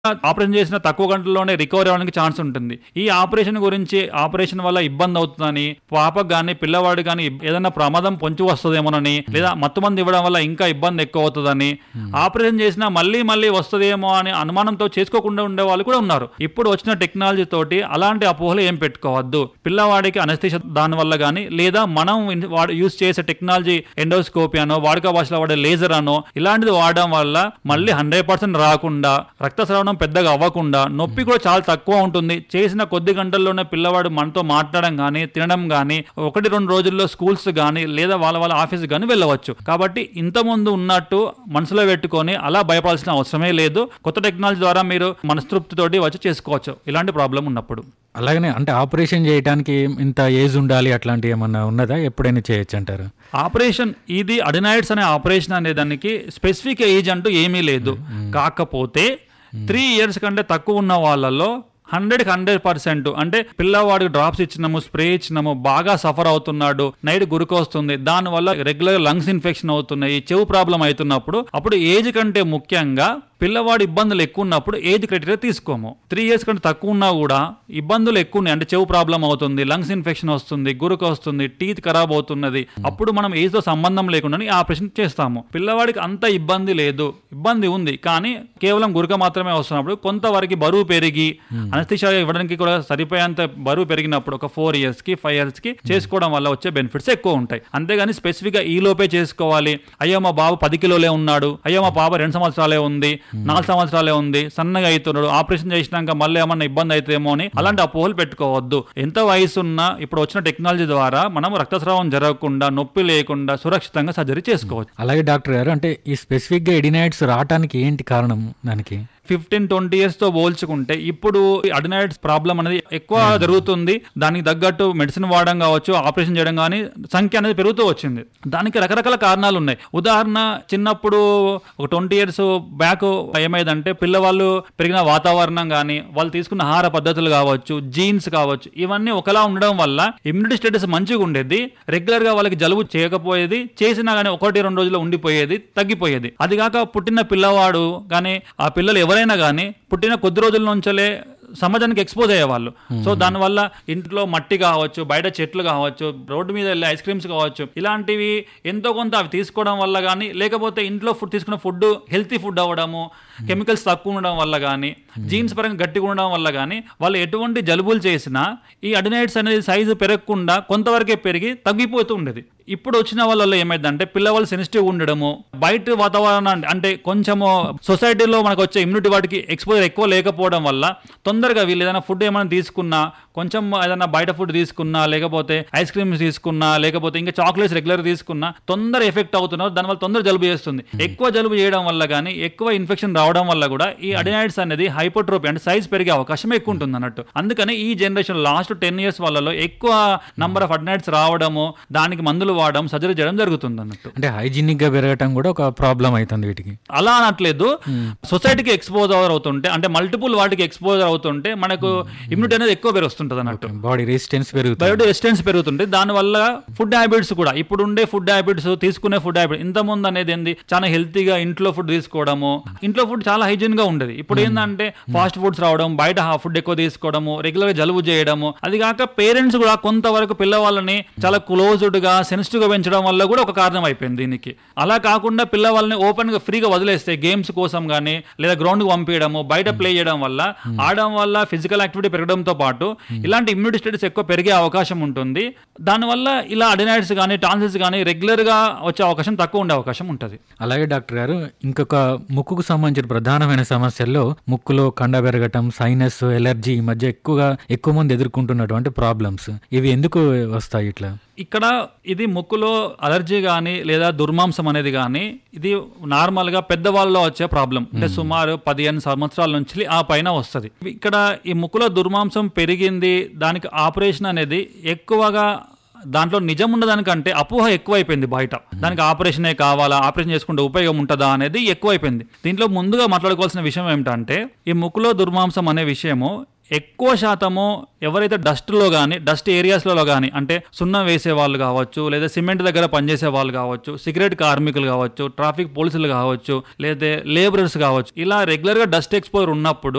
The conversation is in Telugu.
ఆపరేషన్ చేసిన తక్కువ గంటల్లోనే రికవరీ అవ్వడానికి ఛాన్స్ ఉంటుంది ఈ ఆపరేషన్ గురించి ఆపరేషన్ వల్ల ఇబ్బంది అవుతుందని పాపకు కానీ పిల్లవాడు కానీ ఏదైనా ప్రమాదం పొంచి వస్తుందేమోనని లేదా మత్తుమంది ఇవ్వడం వల్ల ఇంకా ఇబ్బంది ఎక్కువ అవుతుందని ఆపరేషన్ చేసినా మళ్ళీ మళ్ళీ వస్తుందేమో అని అనుమానంతో చేసుకోకుండా ఉండే వాళ్ళు కూడా ఉన్నారు ఇప్పుడు వచ్చిన టెక్నాలజీ తోటి అలాంటి అపోహలు ఏం పెట్టుకోవద్దు పిల్లవాడికి అనస్థిష దాని వల్ల కానీ లేదా మనం ఇన్- వాడు యూస్ చేసే టెక్నాలజీ ఎండోస్కోపీ అనో వాడుక భాషలో వాడే లేజర్ అనో ఇలాంటిది వాడడం వల్ల మళ్ళీ హండ్రెడ్ పర్సెంట్ రాకుండా రక్తస్రావణం పెద్దగా అవ్వకుండా నొప్పి కూడా చాలా తక్కువ ఉంటుంది చేసిన కొద్ది గంటల్లోనే పిల్లవాడు మనతో మాట్లాడడం కానీ తినడం కానీ ఒకటి రెండు రోజుల్లో స్కూల్స్ కానీ లేదా వాళ్ళ వాళ్ళ ఆఫీస్ కానీ వెళ్ళవచ్చు కాబట్టి ఇంతకుముందు ఉన్నట్టు మనసులో పెట్టుకొని అలా భయపడాల్సిన అవసరమే లేదు కొత్త టెక్నాలజీ ద్వారా మీరు మనస్తృప్తితోటి వచ్చి చేసుకోవచ్చు ఇలాంటి ప్రాబ్లం ఉన్నప్పుడు అలాగనే అంటే ఆపరేషన్ చేయడానికి ఇంత ఏజ్ ఉండాలి అట్లాంటి ఏమన్నా ఉన్నదా ఎప్పుడైనా చేయొచ్చు అంటారు ఆపరేషన్ ఇది అడినాయిడ్స్ అనే ఆపరేషన్ అనే దానికి స్పెసిఫిక్ ఏజ్ అంటూ ఏమీ లేదు కాకపోతే త్రీ ఇయర్స్ కంటే తక్కువ ఉన్న వాళ్ళలో హండ్రెడ్ హండ్రెడ్ పర్సెంట్ అంటే పిల్లవాడికి డ్రాప్స్ ఇచ్చినాము స్ప్రే ఇచ్చినాము బాగా సఫర్ అవుతున్నాడు నైట్ గురికొస్తుంది దానివల్ల రెగ్యులర్ లంగ్స్ ఇన్ఫెక్షన్ అవుతున్నాయి చెవు ప్రాబ్లం అవుతున్నప్పుడు అప్పుడు ఏజ్ కంటే ముఖ్యంగా పిల్లవాడి ఇబ్బందులు ఎక్కువ ఉన్నప్పుడు ఏజ్ క్రైటీరియా తీసుకోము త్రీ ఇయర్స్ కంటే తక్కువ ఉన్నా కూడా ఇబ్బందులు ఎక్కువ ఉన్నాయి అంటే చెవు ప్రాబ్లం అవుతుంది లంగ్స్ ఇన్ఫెక్షన్ వస్తుంది గురుకు వస్తుంది టీత్ ఖరాబ్ అవుతున్నది అప్పుడు మనం ఏజ్ తో సంబంధం లేకుండా ఆపరేషన్ చేస్తాము పిల్లవాడికి అంత ఇబ్బంది లేదు ఇబ్బంది ఉంది కానీ కేవలం గురక మాత్రమే వస్తున్నప్పుడు కొంతవరకు బరువు పెరిగి అనస్థిషియా ఇవ్వడానికి కూడా సరిపోయేంత బరువు పెరిగినప్పుడు ఒక ఫోర్ ఇయర్స్ కి ఫైవ్ ఇయర్స్ కి చేసుకోవడం వల్ల వచ్చే బెనిఫిట్స్ ఎక్కువ ఉంటాయి అంతేగాని స్పెసిఫిక్ గా ఈ లోపే చేసుకోవాలి అయ్యో మా బాబు పది కిలోలే ఉన్నాడు అయ్యో మా పాప రెండు సంవత్సరాలే ఉంది నాలుగు సంవత్సరాలే ఉంది సన్నగా అవుతున్నాడు ఆపరేషన్ చేసినాక మళ్ళీ ఏమన్నా ఇబ్బంది అవుతుందేమో అని అలాంటి అపోహలు పెట్టుకోవద్దు ఎంత వయసు ఉన్నా ఇప్పుడు వచ్చిన టెక్నాలజీ ద్వారా మనం రక్తస్రావం జరగకుండా నొప్పి లేకుండా సురక్షితంగా సర్జరీ చేసుకోవచ్చు అలాగే డాక్టర్ గారు అంటే ఈ స్పెసిఫిక్గా ఎడినైడ్స్ రావటానికి ఏంటి కారణం దానికి ఫిఫ్టీన్ ట్వంటీ ఇయర్స్ తో పోల్చుకుంటే ఇప్పుడు అడినైడ్స్ ప్రాబ్లం అనేది ఎక్కువ జరుగుతుంది దానికి తగ్గట్టు మెడిసిన్ వాడడం కావచ్చు ఆపరేషన్ చేయడం కానీ సంఖ్య అనేది పెరుగుతూ వచ్చింది దానికి రకరకాల కారణాలు ఉన్నాయి ఉదాహరణ చిన్నప్పుడు ఒక ట్వంటీ ఇయర్స్ బ్యాక్ ఏమైందంటే పిల్లవాళ్ళు పెరిగిన వాతావరణం కానీ వాళ్ళు తీసుకున్న ఆహార పద్ధతులు కావచ్చు జీన్స్ కావచ్చు ఇవన్నీ ఒకలా ఉండడం వల్ల ఇమ్యూనిటీ స్టేటస్ మంచిగా ఉండేది రెగ్యులర్ గా వాళ్ళకి జలుబు చేయకపోయేది చేసినా కానీ ఒకటి రెండు రోజుల్లో ఉండిపోయేది తగ్గిపోయేది అది కాక పుట్టిన పిల్లవాడు కానీ ఆ పిల్లలు ఎవరైనా కానీ పుట్టిన కొద్ది రోజుల నుంచలే సమాజానికి ఎక్స్పోజ్ అయ్యేవాళ్ళు సో దానివల్ల ఇంట్లో మట్టి కావచ్చు బయట చెట్లు కావచ్చు రోడ్డు మీద వెళ్ళే ఐస్ క్రీమ్స్ కావచ్చు ఇలాంటివి ఎంతో కొంత అవి తీసుకోవడం వల్ల కానీ లేకపోతే ఇంట్లో ఫుడ్ తీసుకున్న ఫుడ్ హెల్తీ ఫుడ్ అవ్వడము కెమికల్స్ తక్కువ ఉండడం వల్ల కానీ జీన్స్ పరంగా గట్టిగా ఉండడం వల్ల కానీ వాళ్ళు ఎటువంటి జలుబులు చేసినా ఈ అడినైట్స్ అనేది సైజు పెరగకుండా కొంతవరకే పెరిగి తగ్గిపోతూ ఉండేది ఇప్పుడు వచ్చిన వాళ్ళలో ఏమైందంటే పిల్లవాళ్ళు సెన్సిటివ్ ఉండడము బయట వాతావరణం అంటే కొంచెము సొసైటీలో మనకు వచ్చే ఇమ్యూనిటీ వాటికి ఎక్స్పోజర్ ఎక్కువ లేకపోవడం వల్ల తొందరగా వీళ్ళు ఏదైనా ఫుడ్ ఏమైనా తీసుకున్నా కొంచెం ఏదైనా బయట ఫుడ్ తీసుకున్నా లేకపోతే ఐస్ క్రీమ్స్ తీసుకున్నా లేకపోతే ఇంకా చాక్లెట్స్ రెగ్యులర్ తీసుకున్నా తొందర ఎఫెక్ట్ అవుతున్నారు దానివల్ల తొందర జలుబు చేస్తుంది ఎక్కువ జలుబు చేయడం వల్ల కానీ ఎక్కువ ఇన్ఫెక్షన్ రావడం వల్ల కూడా ఈ అడినైడ్స్ అనేది హైపోట్రోపీ అంటే సైజ్ పెరిగే అవకాశం ఎక్కువ ఉంటుంది అన్నట్టు అందుకని ఈ జనరేషన్ లాస్ట్ టెన్ ఇయర్స్ వాళ్ళలో ఎక్కువ నంబర్ ఆఫ్ అడినైడ్స్ రావడము దానికి మందులు వాడడం సర్జరీ చేయడం జరుగుతుంది అన్నట్టు అంటే హైజీనిక్ గా పెరగటం కూడా ఒక ప్రాబ్లం అవుతుంది వీటికి అలా అనట్లేదు సొసైటీకి ఎక్స్పోజర్ అవుతుంటే అంటే మల్టిపుల్ వాటికి ఎక్స్పోజర్ అవుతుంటే మనకు ఇమ్యూనిటీ అనేది ఎక్కువ పెరుగుతుంటది అన్నట్టు బాడీ రెసిస్టెన్స్ పెరుగుతుంది బయోటి రెసిస్టెన్స్ పెరుగుతుంది దానివల్ల ఫుడ్ హ్యాబిట్స్ కూడా ఇప్పుడు ఉండే ఫుడ్ హ్యాబిట్స్ తీసుకునే ఫుడ్ హ్యాబిట్ ఇంత ముందు అనేది ఏంది చాలా హెల్తీగా ఇంట్లో ఫుడ్ తీసుకోవడము ఇంట్లో ఫుడ్ చాలా హైజీన్ గా ఉండేది ఇప్పుడు ఏంటంటే ఫాస్ట్ ఫుడ్స్ రావడం బయట ఫుడ్ ఎక్కువ తీసుకోవడము రెగ్యులర్ గా జలుబు చేయడము అది కాక పేరెంట్స్ కూడా కొంతవరకు పిల్లవాళ్ళని చాలా క్లోజ్డ్ గా సెన్సిటివ్ గా పెంచడం వల్ల కూడా ఒక కారణం అయిపోయింది దీనికి అలా కాకుండా పిల్లవాళ్ళని ఓపెన్ గా ఫ్రీగా వదిలేస్తే గేమ్స్ కోసం కానీ లేదా గ్రౌండ్ కు పంపించడము బయట ప్లే చేయడం వల్ల ఆడడం వల్ల ఫిజికల్ యాక్టివిటీ పెరగడంతో పాటు ఇలాంటి ఇమ్యూనిటీ స్టేటస్ ఎక్కువ పెరిగే అవకాశం ఉంటుంది దానివల్ల ఇలా అడినైడ్స్ కానీ టాన్సిల్స్ కానీ రెగ్యులర్ గా వచ్చే అవకాశం తక్కువ ఉండే అవకాశం ఉంటుంది అలాగే డాక్టర్ గారు ఇంకొక ముక్కుకు సంబంధించిన ప్రధానమైన సమస్యల్లో ముక్కులో కండ పెరగటం సైనస్ ఎలర్జీ ఈ మధ్య ఎక్కువగా ఎక్కువ మంది ఎదుర్కొంటున్నటువంటి ప్రాబ్లమ్స్ ఇవి ఎందుకు వస్తాయి ఇట్లా ఇక్కడ ఇది ముక్కులో అలర్జీ కానీ లేదా దుర్మాంసం అనేది కానీ ఇది నార్మల్ గా పెద్దవాళ్ళలో వచ్చే ప్రాబ్లం అంటే సుమారు పదిహేను సంవత్సరాల నుంచి ఆ పైన వస్తుంది ఇక్కడ ఈ ముక్కులో దుర్మాంసం పెరిగింది దానికి ఆపరేషన్ అనేది ఎక్కువగా దాంట్లో నిజం ఉన్నదానికంటే అపోహ ఎక్కువైపోయింది బయట దానికి ఆపరేషనే కావాలా ఆపరేషన్ చేసుకుంటే ఉపయోగం ఉంటుందా అనేది ఎక్కువైపోయింది దీంట్లో ముందుగా మాట్లాడుకోవాల్సిన విషయం ఏమిటంటే ఈ ముక్కులో దుర్మాంసం అనే విషయము ఎక్కువ శాతము ఎవరైతే డస్ట్లో కానీ డస్ట్ ఏరియాస్లలో కానీ అంటే సున్నం వేసే వాళ్ళు కావచ్చు లేదా సిమెంట్ దగ్గర పనిచేసే వాళ్ళు కావచ్చు సిగరెట్ కార్మికులు కావచ్చు ట్రాఫిక్ పోలీసులు కావచ్చు లేదా లేబరర్స్ కావచ్చు ఇలా రెగ్యులర్గా డస్ట్ ఎక్స్పోజర్ ఉన్నప్పుడు